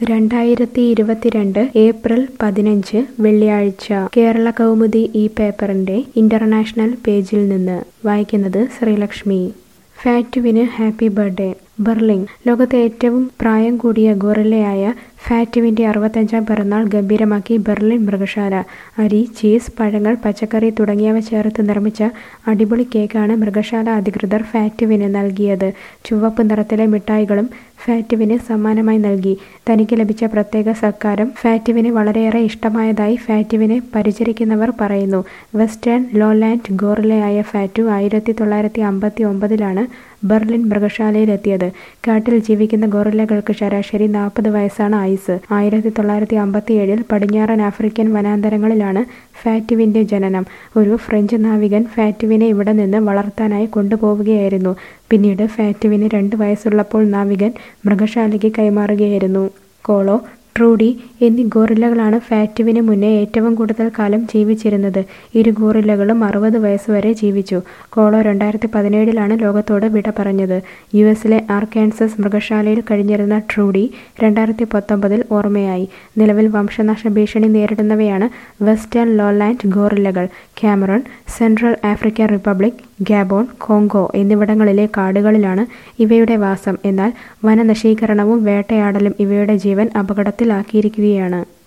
രണ്ടായിരത്തി ഇരുപത്തിരണ്ട് ഏപ്രിൽ പതിനഞ്ച് വെള്ളിയാഴ്ച കേരള കൗമുദി ഈ പേപ്പറിന്റെ ഇന്റർനാഷണൽ പേജിൽ നിന്ന് വായിക്കുന്നത് ശ്രീലക്ഷ്മി ഫാറ്റുവിന് ഹാപ്പി ബർത്ത്ഡേ ബെർലിൻ ലോകത്തെ ഏറ്റവും പ്രായം കൂടിയ ഗൊറില്ലയായ ഫാറ്റുവിന്റെ അറുപത്തഞ്ചാം പിറന്നാൾ ഗംഭീരമാക്കി ബെർലിൻ മൃഗശാല അരി ചീസ് പഴങ്ങൾ പച്ചക്കറി തുടങ്ങിയവ ചേർത്ത് നിർമ്മിച്ച അടിപൊളി കേക്കാണ് മൃഗശാല അധികൃതർ ഫാറ്റുവിന് നൽകിയത് ചുവപ്പ് നിറത്തിലെ മിഠായികളും ഫാറ്റുവിന് സമ്മാനമായി നൽകി തനിക്ക് ലഭിച്ച പ്രത്യേക സത്കാരം ഫാറ്റുവിന് വളരെയേറെ ഇഷ്ടമായതായി ഫാറ്റുവിനെ പരിചരിക്കുന്നവർ പറയുന്നു വെസ്റ്റേൺ ലോലാൻഡ് ഗോറിലയായ ഫാറ്റു ആയിരത്തി തൊള്ളായിരത്തി അമ്പത്തി ഒമ്പതിലാണ് ബെർലിൻ മൃഗശാലയിലെത്തിയത് കാട്ടിൽ ജീവിക്കുന്ന ഗൊറില്ലകൾക്ക് ശരാശരി നാൽപ്പത് വയസ്സാണ് ആയുസ് ആയിരത്തി തൊള്ളായിരത്തി അമ്പത്തിയേഴിൽ പടിഞ്ഞാറൻ ആഫ്രിക്കൻ വനാന്തരങ്ങളിലാണ് ഫാറ്റുവിന്റെ ജനനം ഒരു ഫ്രഞ്ച് നാവികൻ ഫാറ്റുവിനെ ഇവിടെ നിന്ന് വളർത്താനായി കൊണ്ടുപോവുകയായിരുന്നു പിന്നീട് ഫാറ്റുവിന് രണ്ട് വയസ്സുള്ളപ്പോൾ നാവികൻ മൃഗശാലയ്ക്ക് കൈമാറുകയായിരുന്നു കോളോ ട്രൂഡി എന്നീ ഗോറില്ലകളാണ് ഫാറ്റുവിന് മുന്നേ ഏറ്റവും കൂടുതൽ കാലം ജീവിച്ചിരുന്നത് ഇരു ഗോറില്ലകളും അറുപത് വയസ്സുവരെ ജീവിച്ചു കോളോ രണ്ടായിരത്തി പതിനേഴിലാണ് ലോകത്തോട് വിട പറഞ്ഞത് യു എസിലെ ആർക്കാൻസസ് മൃഗശാലയിൽ കഴിഞ്ഞിരുന്ന ട്രൂഡി രണ്ടായിരത്തി പത്തൊമ്പതിൽ ഓർമ്മയായി നിലവിൽ വംശനാശ ഭീഷണി നേരിടുന്നവയാണ് വെസ്റ്റേൺ ലോലാൻഡ് ഗോറില്ലകൾ Cameroon central African republic Gabon Congo എന്നിവിടങ്ങളിലെ കാടുകളിലാണ് ഇവയുടെ വാസം എന്നാൽ വനനശീകരണവും വേട്ടയാടലും ഇവയുടെ ജീവൻ അപകടത്തിലാക്കിയിരിക്കുകയാണ്